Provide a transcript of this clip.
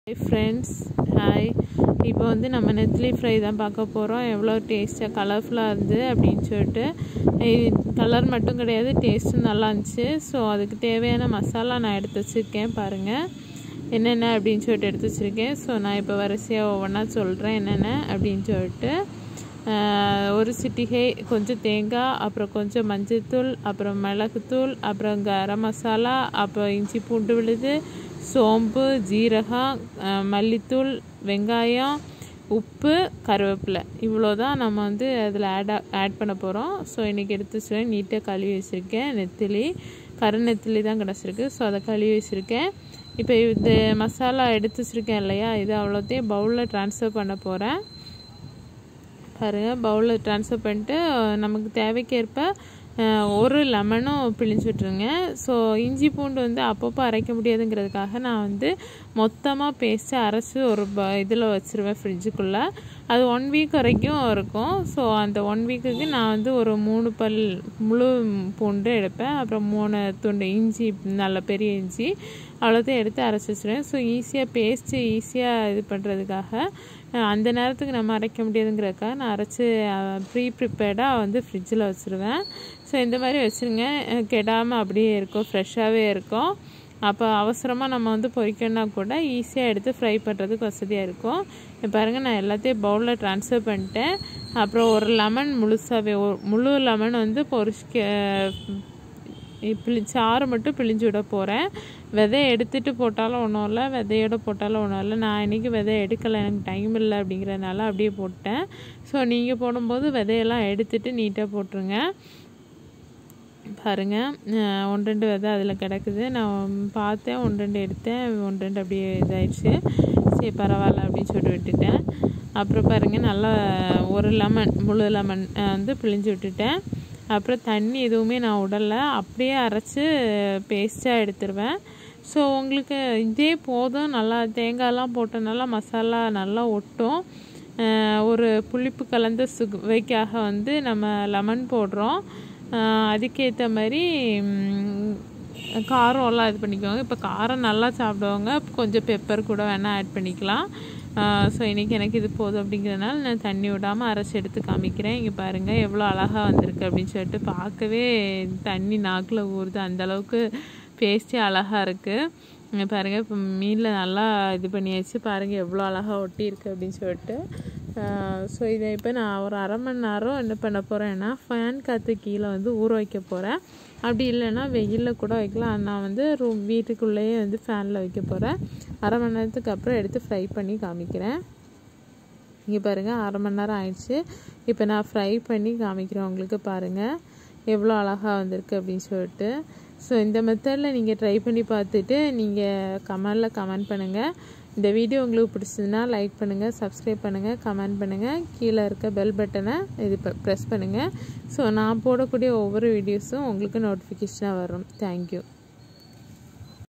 hi friends hi இப்போ வந்து நம்ம நெத்திலி ஃப்ரை தான் பார்க்க போகிறோம் எவ்வளோ டேஸ்ட்டாக கலர்ஃபுல்லாக இருந்து அப்படின்னு சொல்லிட்டு கலர் மட்டும் கிடையாது டேஸ்ட்டும் நல்லா இருந்துச்சு ஸோ அதுக்கு தேவையான மசாலா நான் எடுத்து வச்சுருக்கேன் பாருங்கள் என்னென்ன அப்படின்னு சொல்லிட்டு எடுத்து வச்சுருக்கேன் ஸோ நான் இப்போ வரிசையாக ஒவ்வொன்றா சொல்கிறேன் என்னென்ன அப்படின்னு சொல்லிட்டு ஒரு சிட்டிகை கொஞ்சம் தேங்காய் அப்புறம் கொஞ்சம் மஞ்சள்தூள் அப்புறம் மிளகுத்தூள் அப்புறம் கரம் மசாலா அப்புறம் இஞ்சி பூண்டு விழுது சோம்பு ஜீரகம் மல்லித்தூள் வெங்காயம் உப்பு கருவேப்பிலை இவ்வளோ தான் நம்ம வந்து அதில் ஆட் ஆட் பண்ண போகிறோம் ஸோ இன்றைக்கி எடுத்து வச்சுருக்கேன் நீட்டாக கழுவி வச்சுருக்கேன் நெத்திலி கரு நெத்திலி தான் கிடச்சிருக்கு ஸோ அதை கழுவி வச்சுருக்கேன் இப்போ இந்த மசாலா எடுத்து வச்சுருக்கேன் இல்லையா இது அவ்வளோத்தையும் பவுலில் ட்ரான்ஸ்ஃபர் பண்ண போகிறேன் பாருங்கள் பவுலில் ட்ரான்ஸ்ஃபர் பண்ணிட்டு நமக்கு தேவைக்கேற்ப ஒரு லெமனும் பிழிஞ்சு விட்ருங்க ஸோ இஞ்சி பூண்டு வந்து அப்பப்போ அரைக்க முடியாதுங்கிறதுக்காக நான் வந்து மொத்தமாக பேஸ்ட்டு அரைச்சி ஒரு ப இதில் வச்சுருவேன் ஃப்ரிட்ஜுக்குள்ளே அது ஒன் வீக் வரைக்கும் இருக்கும் ஸோ அந்த ஒன் வீக்குக்கு நான் வந்து ஒரு மூணு பல் முழு பூண்டு எடுப்பேன் அப்புறம் மூணு துண்டு இஞ்சி நல்ல பெரிய இஞ்சி அவ்வளோத்தையும் எடுத்து அரைச்சி வச்சுருவேன் ஸோ ஈஸியாக பேஸ்ட்டு ஈஸியாக இது பண்ணுறதுக்காக அந்த நேரத்துக்கு நம்ம அரைக்க முடியாதுங்கிறதுக்காக நான் அரைச்சி ப்ரீ ப்ரிப்பேர்டாக வந்து ஃப்ரிட்ஜில் வச்சுருவேன் ஸோ இந்த மாதிரி வச்சுருங்க கெடாமல் அப்படியே இருக்கும் ஃப்ரெஷ்ஷாகவே இருக்கும் அப்போ அவசரமாக நம்ம வந்து பொரிக்கணுன்னா கூட ஈஸியாக எடுத்து ஃப்ரை பண்ணுறதுக்கு வசதியாக இருக்கும் இப்போ பாருங்கள் நான் எல்லாத்தையும் பவுலில் ட்ரான்ஸ்ஃபர் பண்ணிட்டேன் அப்புறம் ஒரு லெமன் முழுசாகவே முழு லெமன் வந்து பொரிச்சிக்க பிளி சாறு மட்டும் பிழிஞ்சு விட போகிறேன் விதையை எடுத்துகிட்டு போட்டாலும் ஒன்றும் இல்லை விதையோட போட்டாலும் ஒன்றும் இல்லை நான் இன்றைக்கி விதை எடுக்கலை எனக்கு டைம் இல்லை அப்படிங்கிறதுனால அப்படியே போட்டேன் ஸோ நீங்கள் போடும்போது விதையெல்லாம் எடுத்துகிட்டு நீட்டாக போட்டுருங்க பாருங்கள் ஒன்று ரெண்டு விதை அதில் கிடக்குது நான் பார்த்தேன் ஒன்று ரெண்டு எடுத்தேன் ஒன்று ரெண்டு அப்படியே இதாகிடுச்சு சரி பரவாயில்ல அப்படின்னு சொல்லிட்டு விட்டுட்டேன் அப்புறம் பாருங்கள் நல்லா ஒரு லெமன் முழு லெமன் வந்து பிழிஞ்சு விட்டுட்டேன் அப்புறம் தண்ணி எதுவுமே நான் விடலை அப்படியே அரைச்சி பேஸ்ட்டாக எடுத்துருவேன் ஸோ உங்களுக்கு இதே போதும் நல்லா தேங்காயெலாம் போட்டனால மசாலா நல்லா ஒட்டும் ஒரு புளிப்பு கலந்த சுவைக்காக வந்து நம்ம லெமன் போடுறோம் அதுக்கேற்ற மாதிரி காரம்லாம் இது பண்ணிக்குவாங்க இப்போ காரம் நல்லா சாப்பிடுவாங்க கொஞ்சம் பெப்பர் கூட வேணால் ஆட் பண்ணிக்கலாம் ஸோ இன்றைக்கி எனக்கு இது போதும் அப்படிங்கிறதுனால நான் தண்ணி விடாமல் அரைச்சி எடுத்து காமிக்கிறேன் இங்கே பாருங்கள் எவ்வளோ அழகாக வந்திருக்கு அப்படின்னு சொல்லிட்டு பார்க்கவே தண்ணி நாக்கில் ஊறுது அந்தளவுக்கு பேஸ்டே அழகாக இருக்குது பாருங்கள் இப்போ மீனில் நல்லா இது பண்ணியாச்சு பாருங்கள் எவ்வளோ அழகாக ஒட்டியிருக்கு அப்படின்னு சொல்லிட்டு ஸோ இதை இப்போ நான் ஒரு அரை மணி நேரம் என்ன பண்ண போகிறேன்னா ஃபேன் காற்று கீழே வந்து ஊற வைக்க போகிறேன் அப்படி இல்லைன்னா வெயிலில் கூட வைக்கலாம் நான் வந்து ரூம் வீட்டுக்குள்ளேயே வந்து ஃபேனில் வைக்க போகிறேன் அரை மணி நேரத்துக்கு அப்புறம் எடுத்து ஃப்ரை பண்ணி காமிக்கிறேன் இங்கே பாருங்கள் அரை மணி நேரம் ஆயிடுச்சு இப்போ நான் ஃப்ரை பண்ணி காமிக்கிறேன் உங்களுக்கு பாருங்கள் எவ்வளோ அழகாக வந்திருக்கு அப்படின்னு சொல்லிட்டு ஸோ இந்த மெத்தடில் நீங்கள் ட்ரை பண்ணி பார்த்துட்டு நீங்கள் கமெண்டில் கமெண்ட் பண்ணுங்கள் இந்த வீடியோ உங்களுக்கு பிடிச்சதுன்னா லைக் பண்ணுங்கள் சப்ஸ்கிரைப் பண்ணுங்கள் கமெண்ட் பண்ணுங்கள் கீழே இருக்க பெல் பட்டனை இது ப்ரெஸ் பண்ணுங்கள் ஸோ நான் போடக்கூடிய ஒவ்வொரு வீடியோஸும் உங்களுக்கு நோட்டிஃபிகேஷனாக வரும் தேங்க்யூ